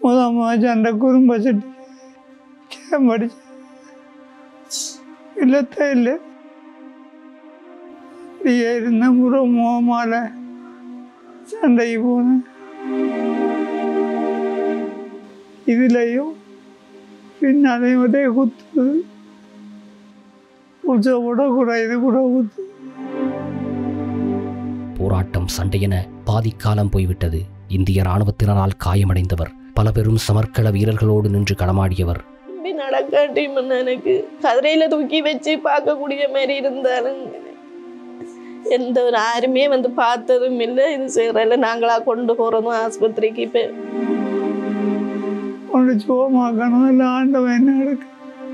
முதல் சண்டை குறும்ப சட்டி கேம் படிச்சு இல்லத்த இல்லை அப்படியே இருந்த முறை முகமால சண்டைக்கு போனேன் இதுலேயும் பின்னாலையும் ஒரே குத்துது குச்ச கூட கூட இது கூட குத்து போராட்டம் சண்டையென பாதிக்காலம் போய்விட்டது இந்திய இராணுவத்தினரால் காயமடைந்தவர் பல பெரும் சமர்க்கள வீரர்களோடு நின்று களமாடியவர் இப்படி நடக்காட்டியும் எனக்கு கதிரையில தூக்கி வச்சு பார்க்கக்கூடிய மாதிரி இருந்தாலும் எந்த ஒரு யாருமே வந்து பார்த்ததும் இல்லை இது செய்யறதில்ல நாங்களா கொண்டு போறதும் ஆஸ்பத்திரிக்கு இப்போ ஒன்று சுகமாக்கணும் இல்லை ஆண்டவன் என்ன எடுக்க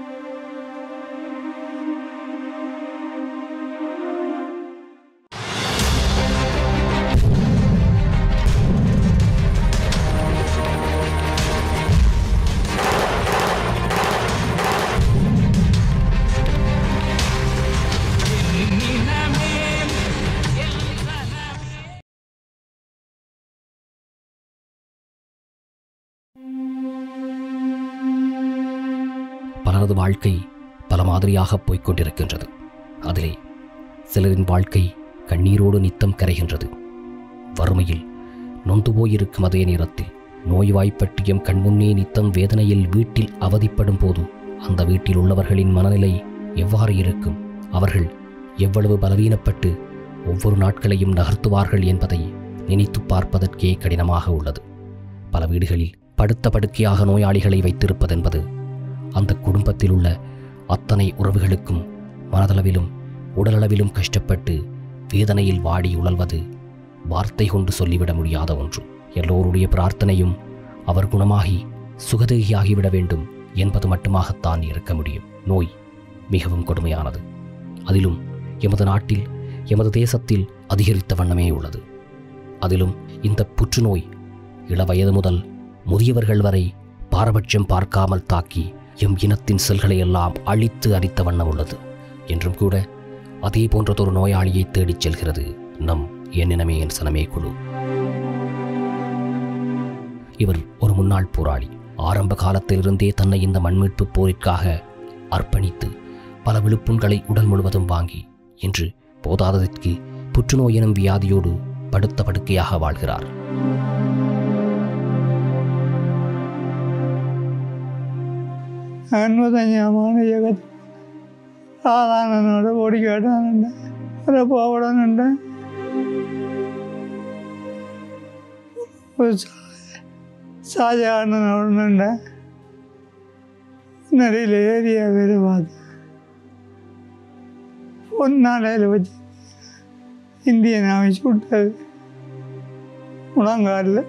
பலரது வாழ்க்கை பல மாதிரியாக போய்க் கொண்டிருக்கின்றது அதிலே சிலரின் வாழ்க்கை கண்ணீரோடு நித்தம் கரைகின்றது வறுமையில் நொந்து போயிருக்கும் அதே நேரத்தில் நோய்வாய்ப்பட்டியம் கண்முன்னே நித்தம் வேதனையில் வீட்டில் அவதிப்படும் போது அந்த வீட்டில் உள்ளவர்களின் மனநிலை எவ்வாறு இருக்கும் அவர்கள் எவ்வளவு பலவீனப்பட்டு ஒவ்வொரு நாட்களையும் நகர்த்துவார்கள் என்பதை நினைத்து பார்ப்பதற்கே கடினமாக உள்ளது பல வீடுகளில் படுத்த படுக்கையாக நோயாளிகளை வைத்திருப்பதென்பது அந்த குடும்பத்தில் உள்ள அத்தனை உறவுகளுக்கும் மனதளவிலும் உடலளவிலும் கஷ்டப்பட்டு வேதனையில் வாடி உழல்வது வார்த்தை கொண்டு சொல்லிவிட முடியாத ஒன்று எல்லோருடைய பிரார்த்தனையும் அவர் குணமாகி சுகதேகியாகிவிட வேண்டும் என்பது மட்டுமாகத்தான் இருக்க முடியும் நோய் மிகவும் கொடுமையானது அதிலும் எமது நாட்டில் எமது தேசத்தில் அதிகரித்த வண்ணமே உள்ளது அதிலும் இந்த புற்றுநோய் இளவயது முதல் முதியவர்கள் வரை பாரபட்சம் பார்க்காமல் தாக்கி எம் இனத்தின் செல்களை எல்லாம் அழித்து அரித்த வண்ணம் உள்ளது என்றும் கூட அதே போன்றதொரு நோயாளியை தேடிச் செல்கிறது நம் எண்ணினமே என் சனமே குழு இவர் ஒரு முன்னாள் போராளி ஆரம்ப காலத்திலிருந்தே தன்னை இந்த மண்மீட்பு போரிற்காக அர்ப்பணித்து பல விழுப்புண்களை உடல் முழுவதும் வாங்கி இன்று போதாததற்கு புற்றுநோய் எனும் வியாதியோடு படுத்த படுக்கையாக வாழ்கிறார் അൻപത്തഞ്ചാമാണ് ജഗത്ത് സാധാരണനോട് ഓടിക്കാട്ടാനുണ്ട് ഒരു പോവടനുണ്ട് ഒരു ഷാജഹാനോടുണ്ട് നടിയിൽ ഏരിയ പേര് பார்த்து பொன்னாலையில் வச்சு இந்தியன் அமைச்சு விட்டது முழங்காலில்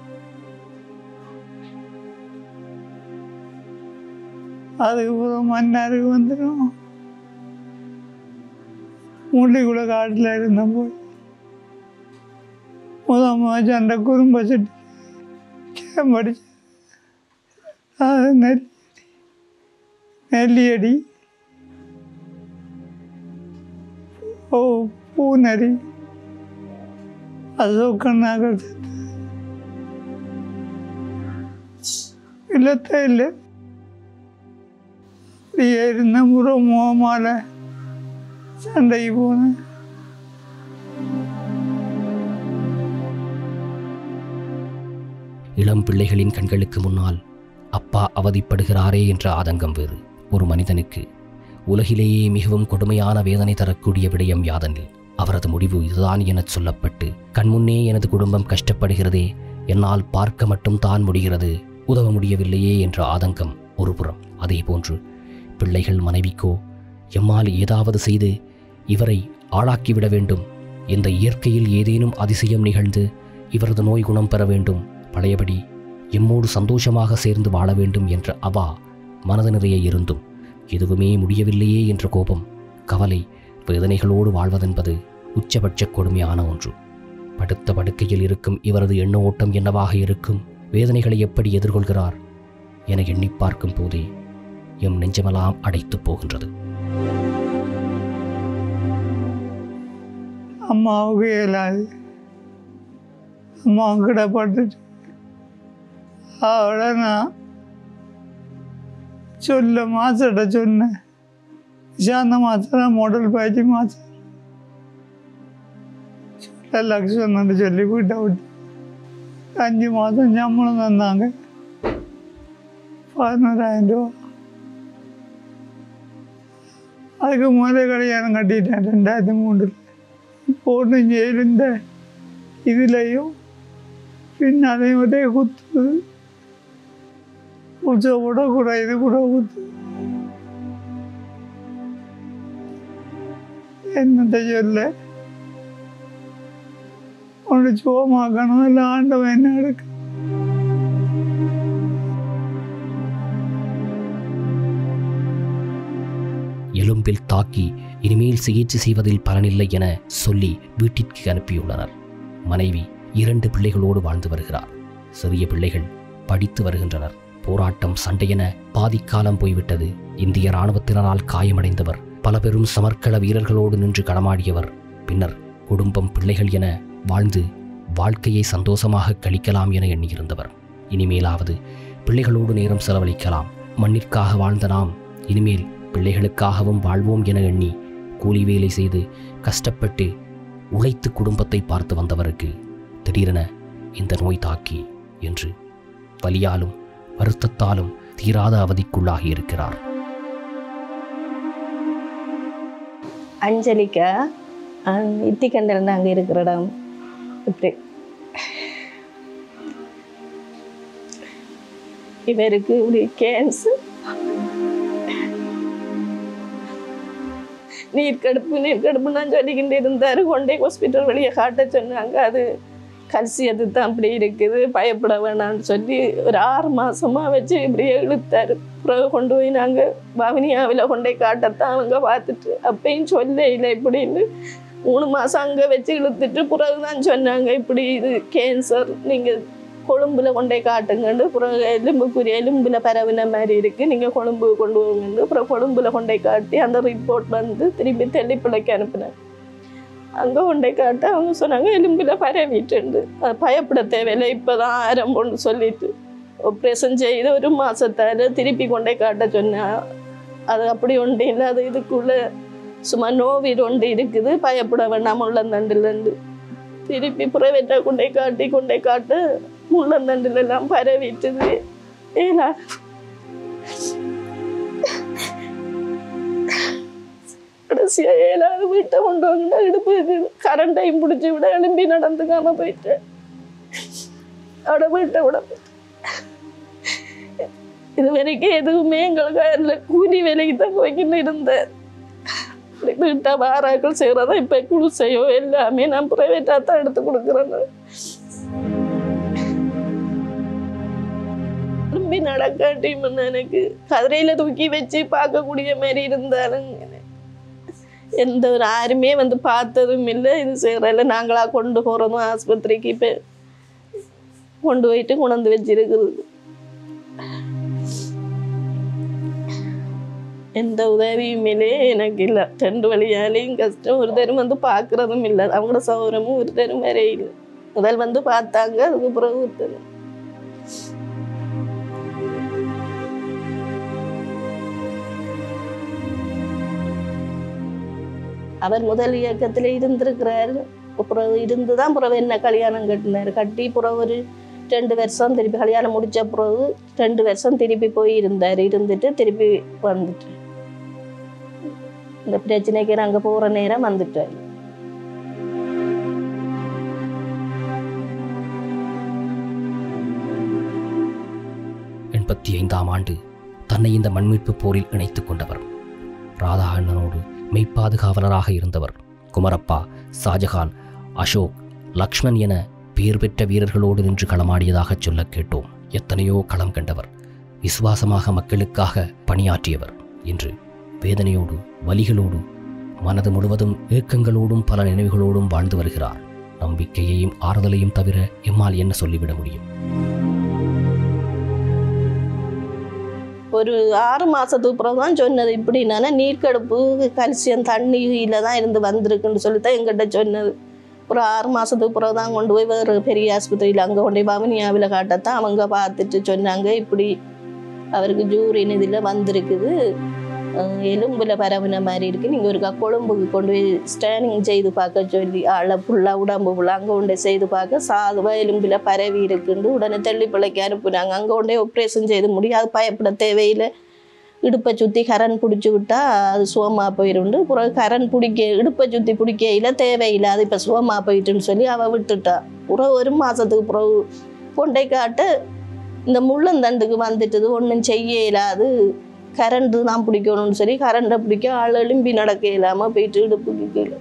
அதுக்கப்புறம் மன்னாருக்கு வந்துடும் முள்ளிக்குள்ள காட்டில் இருந்த போய் முதல் முதல் சண்டை குறும்ப சட்டி கேம் படிச்சு அது நெல்லி நெல்லியடி ஓ பூநரி அது கண்ணாக்கள் இல்லத்த இல்லை அப்படியே இருந்த முறை முகமால சண்டைக்கு போனேன் இளம் பிள்ளைகளின் கண்களுக்கு முன்னால் அப்பா அவதிப்படுகிறாரே என்ற ஆதங்கம் வேறு ஒரு மனிதனுக்கு உலகிலேயே மிகவும் கொடுமையான வேதனை தரக்கூடிய விடயம் யாதெனில் அவரது முடிவு இதுதான் எனச் சொல்லப்பட்டு கண்முன்னே எனது குடும்பம் கஷ்டப்படுகிறதே என்னால் பார்க்க மட்டும் தான் முடிகிறது உதவ முடியவில்லையே என்ற ஆதங்கம் ஒருபுறம் அதேபோன்று பிள்ளைகள் மனைவிக்கோ எம்மால் ஏதாவது செய்து இவரை ஆளாக்கிவிட வேண்டும் இந்த இயற்கையில் ஏதேனும் அதிசயம் நிகழ்ந்து இவரது நோய் குணம் பெற வேண்டும் பழையபடி எம்மோடு சந்தோஷமாக சேர்ந்து வாழ வேண்டும் என்ற அவா மனது நிறைய இருந்தும் எதுவுமே முடியவில்லையே என்ற கோபம் கவலை வேதனைகளோடு வாழ்வதென்பது உச்சபட்ச கொடுமையான ஒன்று படுத்த படுக்கையில் இருக்கும் இவரது எண்ண ஓட்டம் என்னவாக இருக்கும் வேதனைகளை எப்படி எதிர்கொள்கிறார் என எண்ணி பார்க்கும் போதே எம் நெஞ்சமெல்லாம் அடைத்துப் போகின்றது அம்மாவுக்கு இயலாது அம்மா கிட்ட பட்டுட்டு அவட நான் சொல்ல மாசட்ட சொன்னேன் சாந்த மாசம் மாடல் பாய்ச்சி மாசம் சொல்ல லக்ஷன் சொல்லி போயிட்ட விட்டு அஞ்சு மாதம் சம்பளம் தந்தாங்க பதினோராயிரம் ரூபா அதுக்கு முதல் கல்யாணம் கட்டிட்டேன் ரெண்டாயிரத்தி மூன்றில் இப்போ ஒன்று இங்கே இருந்த இதுலேயும் பின் அதையும் ஒரே குத்துது குச்ச கூட கூட இது கூட குத்து என்னத்த சொல்ல ஒன்று சோமாக்கணும் இல்லை ஆண்டவன் என்ன எடுக்க எலும்பில் தாக்கி இனிமேல் சிகிச்சை செய்வதில் பலனில்லை என சொல்லி வீட்டிற்கு அனுப்பியுள்ளனர் மனைவி இரண்டு பிள்ளைகளோடு வாழ்ந்து வருகிறார் சிறிய பிள்ளைகள் படித்து வருகின்றனர் போராட்டம் சண்டையென பாதிக்காலம் போய்விட்டது இந்திய இராணுவத்தினரால் காயமடைந்தவர் பல பெரும் சமர்க்கள வீரர்களோடு நின்று களமாடியவர் பின்னர் குடும்பம் பிள்ளைகள் என வாழ்ந்து வாழ்க்கையை சந்தோஷமாக கழிக்கலாம் என எண்ணியிருந்தவர் இனிமேலாவது பிள்ளைகளோடு நேரம் செலவழிக்கலாம் மண்ணிற்காக வாழ்ந்த நாம் இனிமேல் பிள்ளைகளுக்காகவும் வாழ்வோம் என எண்ணி கூலி வேலை செய்து கஷ்டப்பட்டு உழைத்து குடும்பத்தை பார்த்து வந்தவருக்கு திடீரென இந்த நோய் தாக்கி என்று வலியாலும் வருத்தத்தாலும் தீராத அவதிக்குள்ளாகி இருக்கிறார் அஞ்சலிக்கா இத்திக்கண்டல் நாங்கள் இருக்கிற இடம் இப்படி இவருக்கு இப்படி கேன்சர் நீர்க்கடுப்பு நீர்க்கடுப்புன்னு சொல்லிக்கிட்டு இருந்தார் கொண்டே ஹாஸ்பிட்டல் வெளியே காட்ட சொன்னாங்க அது கல்சியத்து தான் அப்படி இருக்குது பயப்பட வேணாம்னு சொல்லி ஒரு ஆறு மாசமா வச்சு இப்படியே இழுத்தாரு பிறகு கொண்டு போய் நாங்கள் பவனியாவில் கொண்டே காட்டத்தான் அவங்க பார்த்துட்டு அப்பயும் சொல்ல இல்லை இப்படின்னு மூணு மாதம் அங்கே வச்சு இழுத்துட்டு பிறகு தான் சொன்னாங்க இப்படி இது கேன்சர் நீங்கள் கொழும்புல கொண்டே காட்டுங்கன்னு பிறகு எலும்புக்குரிய எலும்புல பரவின மாதிரி இருக்குது நீங்கள் கொழும்பு கொண்டு போங்கன்னு அப்புறம் கொழும்புல கொண்டே காட்டி அந்த ரிப்போர்ட் வந்து திருப்பி தெல்லிப்பிள்ளைக்கு அனுப்பினேன் அங்கே கொண்டே காட்ட அவங்க சொன்னாங்க எலும்புல பரவிட்டுண்டு அது பயப்பட தேவையில்லை இப்போ தான் ஆரம்பம்னு சொல்லிட்டு ஆப்ரேஷன் செய்து ஒரு மாதத்தால் திருப்பி கொண்டே காட்ட சொன்னேன் அது அப்படி ஒன்று இல்லை அது இதுக்குள்ளே சும்மா நோவிட் ஒன்று இருக்குது பயப்பட வேண்டாம் முள்ளந்தண்டுலேருந்து திருப்பி ப்ரைவேட்டாக கொண்டே காட்டி கொண்டே காட்ட முள்ளந்தண்டுல எல்லாம் பரவிட்டுது ஏலா கடைசியா ஏழாவது வீட்டை கொண்டு வந்து இடுப்பு கரண்டையும் பிடிச்சி விட எழும்பி நடந்துக்காம போயிட்டேன் அவட வீட்டை விட போயிட்டேன். இது வரைக்கும் எதுவுமே எங்களுக்கு அதில் கூலி வேலைக்கு தான் போய்க்கின்னு இருந்தேன் வீட்டை வாராக்கள் செய்கிறதா இப்போ குளிசையோ எல்லாமே நான் ப்ரைவேட்டாக தான் எடுத்து கொடுக்குறேன் திரும்பி நடக்காட்டி முன்ன எனக்கு கதிரையில தூக்கி வச்சு பார்க்கக்கூடிய மாதிரி இருந்தாலும் எந்த ஒரு யாருமே வந்து பார்த்ததும் இல்லை இது செய்கிறதில்ல நாங்களாக கொண்டு போகிறதும் ஆஸ்பத்திரிக்கு இப்போ கொண்டு போயிட்டு கொண்டு வச்சிருக்குது எந்த உதவியுமே எனக்கு இல்லை ரெண்டு வழியாலையும் கஷ்டம் ஒரு தரம் வந்து பார்க்குறதும் இல்லை அவங்களோட சௌகரியமும் ஒரு தரம் வேற இல்லை முதல் வந்து பார்த்தாங்க அதுக்கு பிறகு ஒரு தரம் அவர் முதல் இயக்கத்தில் இருந்திருக்கிறார் அப்புறம் இருந்து தான் பிறகு என்ன கல்யாணம் கட்டினார் கட்டி பிறகு ஒரு ரெண்டு வருஷம் திருப்பி கல்யாணம் முடிச்ச பிறகு ரெண்டு வருஷம் திருப்பி போய் இருந்தார் இருந்துட்டு திருப்பி வந்துட்டு இந்த பிரச்சனைக்கு நாங்கள் போகிற நேரம் வந்துட்டார் எண்பத்தி ஐந்தாம் ஆண்டு தன்னை இந்த மண்மீட்பு போரில் இணைத்துக் கொண்டவர் ராதா அண்ணனோடு மெய்ப்பாதுகாவலராக இருந்தவர் குமரப்பா ஷாஜகான் அசோக் லக்ஷ்மண் என பேர் பெற்ற வீரர்களோடு நின்று களமாடியதாக சொல்ல கேட்டோம் எத்தனையோ களம் கண்டவர் விசுவாசமாக மக்களுக்காக பணியாற்றியவர் இன்று வேதனையோடு வலிகளோடு மனது முழுவதும் ஏக்கங்களோடும் பல நினைவுகளோடும் வாழ்ந்து வருகிறார் நம்பிக்கையையும் ஆறுதலையும் தவிர எம்மால் என்ன சொல்லிவிட முடியும் ஒரு ஆறு மாதத்துக்கு பிறகு தான் சொன்னது இப்படின்னா நீர்க்கடுப்பு கல்சியம் தண்ணியில் தான் இருந்து வந்திருக்குன்னு சொல்லி தான் எங்கிட்ட சொன்னது ஒரு ஆறு மாதத்துக்கு பிறகு தான் கொண்டு போய் வேறு பெரிய ஆஸ்பத்திரியில் அங்கே கொண்டு போய் பவனியாவில் காட்டத்தான் அவங்க பார்த்துட்டு சொன்னாங்க இப்படி அவருக்கு ஜூரின் இதில் வந்திருக்குது அஹ் எலும்புல பரவுன மாதிரி இருக்குது நீங்கள் ஒருக்கா கொழும்புக்கு கொண்டு போய் ஸ்கேனிங் செய்து பார்க்க சொல்லி ஆளை ஃபுல்லாக உடம்பு ஃபுல்லாக அங்கே கொண்டு செய்து பார்க்க சாதுவாக எலும்பில் பரவி இருக்குன்னு உடனே தெள்ளி பிள்ளைக்கு அனுப்புனாங்க அங்கே கொண்டே ஆப்ரேஷன் செய்து முடியாது பயப்பட தேவையில்லை இடுப்பை சுற்றி கரண் பிடிச்சி விட்டா அது சுகமாக போயிருந்து பிறகு கரண் பிடிக்க இடுப்பை சுற்றி பிடிக்கையில் தேவையில்லை அது இப்போ சுகமாக போயிட்டுன்னு சொல்லி அவள் விட்டுட்டா பிறகு ஒரு மாதத்துக்கு பிறகு கொண்டை காட்ட இந்த முள்ளந்தண்டுக்கு வந்துட்டது ஒன்றும் செய்ய இயலாது கரண்ட்டு தான் பிடிக்கணும்னு சொல்லி கரண்டை பிடிக்க ஆள் எழும்பி நடக்க இல்லாமல் போயிட்டு இடுப்புக்கு கீழே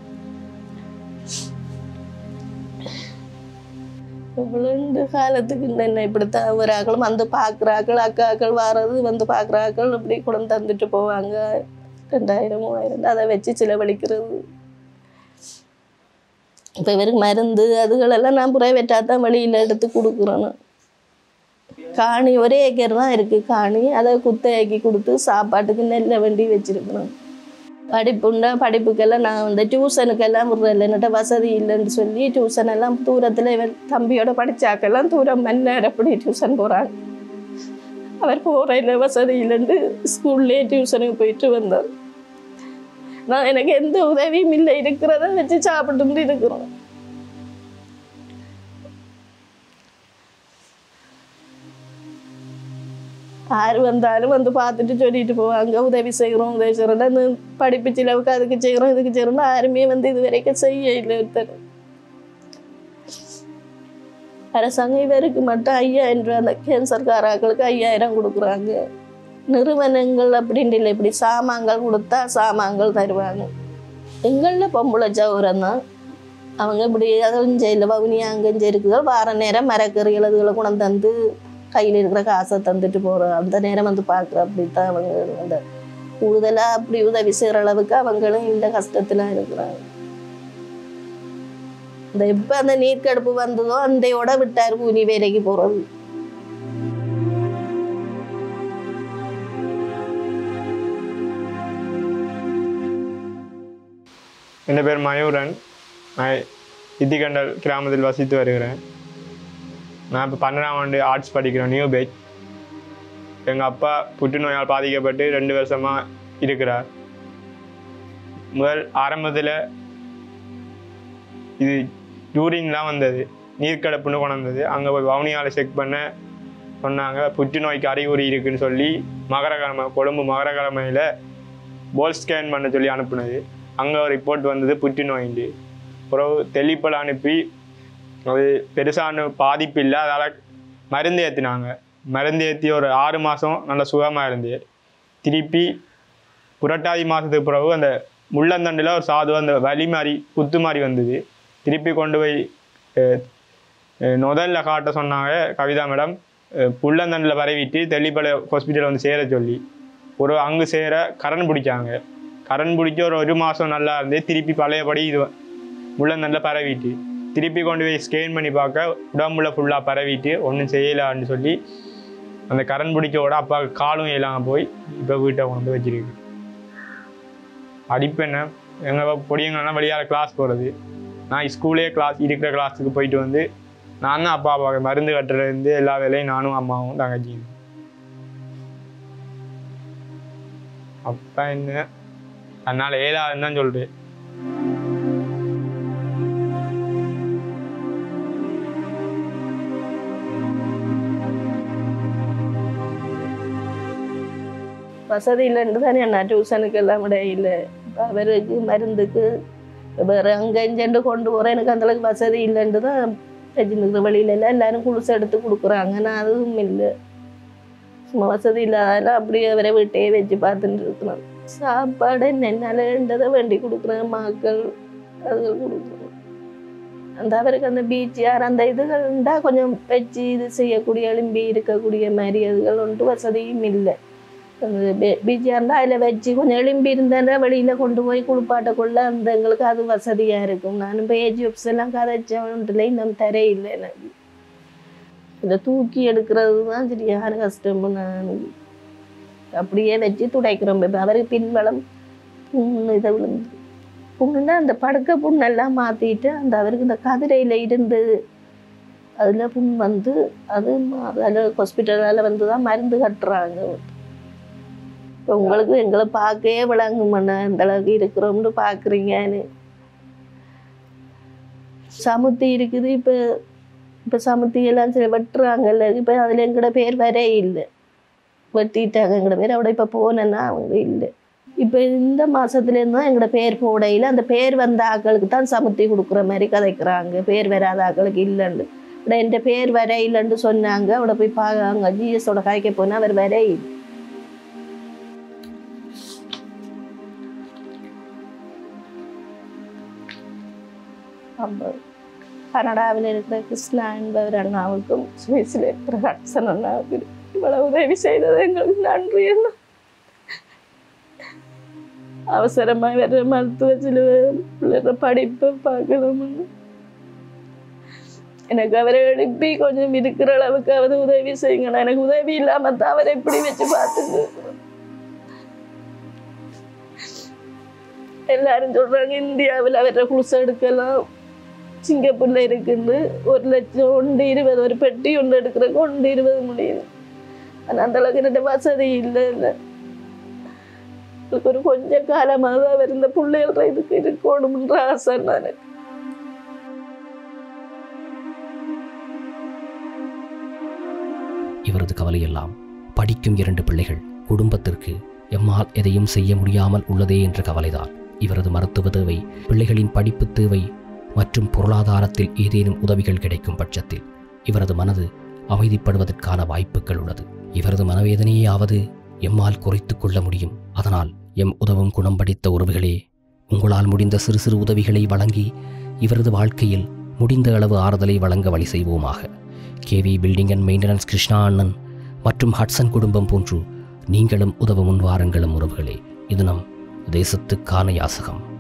இவ்வளோ காலத்துக்கு இந்த என்ன இப்படித்தான் வராக்களும் வந்து பார்க்குறாக்கள் அக்காக்கள் வாரது வந்து பார்க்குறாக்கள் இப்படி குடம் தந்துட்டு போவாங்க ரெண்டாயிரம் மூவாயிரம் அதை வச்சு செலவழிக்கிறது இப்போ இவருக்கு மருந்து அதுகளெல்லாம் நான் புறவேட்டாக தான் வெளியில் எடுத்து கொடுக்குறேன் நான். காணி ஒரே ஏக்கர் தான் இருக்குது காணி அதை குத்தகைக்கு கொடுத்து சாப்பாட்டுக்கு நெல்லை வண்டி வச்சிருக்கிறேன் படிப்புண்டா படிப்புக்கெல்லாம் நான் வந்து டியூஷனுக்கெல்லாம் விடுறதில்ல என்னட்ட வசதி இல்லைன்னு சொல்லி டியூஷன் எல்லாம் தூரத்தில் இவன் தம்பியோட படிச்சாக்கெல்லாம் தூரம் மன்னர் அப்படி டியூஷன் போகிறாங்க அவர் போகிற வசதி இல்லைன்னு ஸ்கூல்லே டியூஷனுக்கு போயிட்டு வந்தார் நான் எனக்கு எந்த உதவியும் இல்லை இருக்கிறத வச்சு சாப்பிட்டு இருக்கிறோம் யார் வந்தாலும் வந்து பார்த்துட்டு சொல்லிட்டு போவாங்க உதவி செய்கிறோம் உதவி செய்கிறோம் அந்த படிப்பு செலவுக்கு அதுக்கு செய்கிறோம் இதுக்கு செய்கிறோம் யாருமே வந்து இது வரைக்கும் செய்ய இல்லை ஒருத்தர் அரசாங்கம் இவருக்கு மட்டும் ஐயாயிரம் ரூபா அந்த கேன்சர்காராக்களுக்கு ஐயாயிரம் கொடுக்குறாங்க நிறுவனங்கள் அப்படின்ட்டு இல்லை இப்படி சாமான்கள் கொடுத்தா சாமான்கள் தருவாங்க எங்களில் பொம்பளை சௌரம் தான் அவங்க இப்படி அகஞ்சையில் வவுனியா அங்கஞ்சை இருக்குதோ வார நேரம் மரக்கறிகள் அதுகளை கொண்டு தந்து கையில் இருக்கிற காசை தந்துட்டு போகிறோம் அந்த நேரம் வந்து பார்க்குற அப்படித்தான் அவங்க அந்த கூடுதலாக அப்படி உதவி செய்கிற அளவுக்கு அவங்களும் இந்த கஷ்டத்தில் இருக்கிறாங்க இந்த எப்போ அந்த நீர்க்கடுப்பு வந்ததோ அந்தையோட விட்டார் கூலி வேலைக்கு போகிறது என் பேர் மயூரன் நான் இத்திகண்டல் கிராமத்தில் வசித்து வருகிறேன் நான் இப்போ பன்னெண்டாம் ஆண்டு ஆர்ட்ஸ் படிக்கிறேன் நியூ பேஜ் எங்கள் அப்பா புற்றுநோயால் பாதிக்கப்பட்டு ரெண்டு வருஷமாக இருக்கிறார் முதல் ஆரம்பத்தில் இது யூரின் தான் வந்தது நீர்க்கடப்புன்னு கொண்டு வந்தது அங்கே போய் வவுனியாவில் செக் பண்ண சொன்னாங்க புற்றுநோய்க்கு அறிகுறி இருக்குன்னு சொல்லி மகரக்கிழமை கொழும்பு மகரக்கிழமையில் போல் ஸ்கேன் பண்ண சொல்லி அனுப்புனது அங்கே ஒரு ரிப்போர்ட் வந்தது புற்றுநோயின்ட்டு பிறகு தெளிப்பல் அனுப்பி அது பெருசான பாதிப்பு இல்லை அதால் மருந்து ஏற்றினாங்க மருந்து ஏற்றி ஒரு ஆறு மாதம் நல்ல சுகமாக இருந்தது திருப்பி புரட்டாதி மாதத்துக்கு பிறகு அந்த முள்ளந்தண்டில் ஒரு சாது அந்த வலி மாதிரி குத்து மாதிரி வந்தது திருப்பி கொண்டு போய் அஹ், அஹ், நொதல்ல காட்ட சொன்னாங்க கவிதா மேடம் புள்ளந்தண்டில் பரவிட்டு தெல்லிப்பளை ஹாஸ்பிட்டல் வந்து சேர சொல்லி ஒரு அங்கு சேர கரண் பிடிச்சாங்க கரண் பிடிச்சி ஒரு ஒரு மாதம் நல்லா இருந்து திருப்பி பழையபடி இது முள்ளந்தண்டில் பரவிட்டு திருப்பி கொண்டு போய் ஸ்கேன் பண்ணி பார்க்க உடம்புல ஃபுல்லாக பரவிட்டு ஒன்றும் செய்யலான்னு சொல்லி அந்த கரண் பிடிச்சோட அப்பா காலும் இல்லாமல் போய் இப்போ வீட்டை கொண்டு வச்சிருக்கு அடிப்பு என்ன எங்கள் பொடியங்கள்லாம் வெளியால் கிளாஸ் போகிறது நான் ஸ்கூலே கிளாஸ் இருக்கிற கிளாஸுக்கு போயிட்டு வந்து நான் தான் அப்பா அப்பா மருந்து கட்டுறதுலேருந்து எல்லா வேலையும் நானும் அம்மாவும் தங்கச்சியும் அப்பா என்ன அதனால் ஏழாதுன்னு தான் சொல்கிறேன் வசதி இல்லைன்னு தானே நான் டியூஷனுக்கு எல்லாம் விட இல்லை அவருக்கு மருந்துக்கு வேறு அங்கே இங்கேண்டு கொண்டு போகிறேன் எனக்கு அந்தளவுக்கு வசதி இல்லைன்னு தான் வச்சுருக்கிற வழியில எல்லாம் எல்லாரும் குளிச்சு எடுத்து கொடுக்குறாங்க நான் அதுவும் இல்லை சும்மா வசதி இல்லாதால அப்படியே அவரை வீட்டையே வச்சு பார்த்துட்டு இருக்கிறேன் சாப்பாடு என்னென்னன்றதை வேண்டி கொடுக்குறேன் மக்கள் அதுகள் கொடுக்குறேன் அந்த அவருக்கு அந்த பீச்சியார் அந்த இதுகள் இருந்தால் கொஞ்சம் வச்சு இது செய்யக்கூடிய எலும்பி இருக்கக்கூடிய மாதிரி அதுகள் ஒன்றும் வசதியும் இல்லை அந்த பீச்சியாக இருந்தால் அதில் வச்சு கொஞ்சம் எலும்பி இருந்தால் வெளியில் கொண்டு போய் குளிப்பாட்டக்குள்ள அந்த எங்களுக்கு அது வசதியாக இருக்கும் நான் இப்போ ஏஜிஎப்ஸ் எல்லாம் கதைச்சவன்ட்டுல இன்னும் தரையில்லை எனக்கு இதை தூக்கி எடுக்கிறது தான் சரியான கஷ்டம் நான் அப்படியே வச்சு துடைக்கிறோம் இப்போ அவருக்கு பின்பலம் ம், இதை விழுந்து புண்ணுன்னா அந்த படுக்கை புண்ணெல்லாம் மாற்றிட்டு அந்த அவருக்கு இந்த கதிரையில் இருந்து அதில் புண் வந்து அது அதில் ஹாஸ்பிட்டலால் வந்து தான் மருந்து கட்டுறாங்க இப்போ உங்களுக்கு எங்களை பார்க்கவே விளங்குமண்ணா இந்த அளவுக்கு இருக்கிறோம்னு பார்க்குறீங்கன்னு சமுத்தி இருக்குது இப்போ இப்போ சமுத்தி எல்லாம் சில வெட்டுறாங்கல்ல இப்போ அதில் எங்களோட பேர் வரே இல்லை வெட்டிட்டாங்க எங்களோட பேர் അവിടെ இப்போ போனேன்னா அவங்க இல்லை இப்போ இந்த மாதத்துலேருந்து தான் எங்களோட பேர் போடையில் அந்த பேர் வந்த ஆக்களுக்கு தான் சமுத்தி கொடுக்குற மாதிரி கதைக்கிறாங்க பேர் வராத ஆக்களுக்கு இல்லைன்னு ഇവിടെ എൻ്റെ பேர் வர இல்லைன்னு சொன்னாங்க അവിടെ போய் பார்க்காங்க ஜிஎஸோட காய்க்க போனால் அவர் வரே இல்லை அப்போ கனடாவில் இருக்கிற கிருஷ்ணா என்பவர் அண்ணாவுக்கும் சுவிஸில் இருக்கிற ஹட்சன் அண்ணாவுக்கு இவ்வளவு உதவி செய்தது எங்களுக்கு நன்றி அண்ணா அவசரமாக வர்ற மருத்துவ சிலுவை பிள்ளைற படிப்பை பார்க்கணும்னு எனக்கு அவரை எழுப்பி கொஞ்சம் இருக்கிற அளவுக்கு அவர் உதவி செய்யுங்கண்ணா எனக்கு உதவி இல்லாம தான் அவரை எப்படி வச்சு பார்த்துட்டு இருக்கிறோம். எல்லாரும் சொல்றாங்க இந்தியாவில் அவரை குளிசை எடுக்கலாம் சிங்கப்பூர்ல இருக்குன்னு ஒரு லட்சம் ஒன்று இருபது ஒரு பெட்டி ஒன்று எடுக்கிறக்கு ஒன்று இருபது முடியுது ஆனால் அந்த அளவுக்கு என்னோட வசதி இல்லை இல்லை எனக்கு ஒரு கொஞ்ச காலமாக தான் அவர் இந்த பிள்ளைகள இதுக்கு இருக்கணும்ன்ற ஆசை நான் இவரது கவலையெல்லாம் படிக்கும் இரண்டு பிள்ளைகள் குடும்பத்திற்கு எம்மால் எதையும் செய்ய முடியாமல் உள்ளதே என்ற கவலைதான் இவரது மருத்துவ தேவை பிள்ளைகளின் படிப்பு தேவை மற்றும் பொருளாதாரத்தில் ஏதேனும் உதவிகள் கிடைக்கும் பட்சத்தில் இவரது மனது அமைதிப்படுவதற்கான வாய்ப்புகள் உள்ளது இவரது மனவேதனையாவது எம்மால் குறைத்துக் கொள்ள முடியும் அதனால் எம் உதவும் குணம் படித்த உறவுகளே உங்களால் முடிந்த சிறு சிறு உதவிகளை வழங்கி இவரது வாழ்க்கையில் முடிந்த அளவு ஆறுதலை வழங்க வழி செய்வோமாக KV building and maintenance Krishna அண்ணன் மற்றும் ஹட்சன் குடும்பம் போன்று நீங்களும் உதவ முன்வாருங்களும் உறவுகளே இது நம் தேசத்துக்கான யாசகம்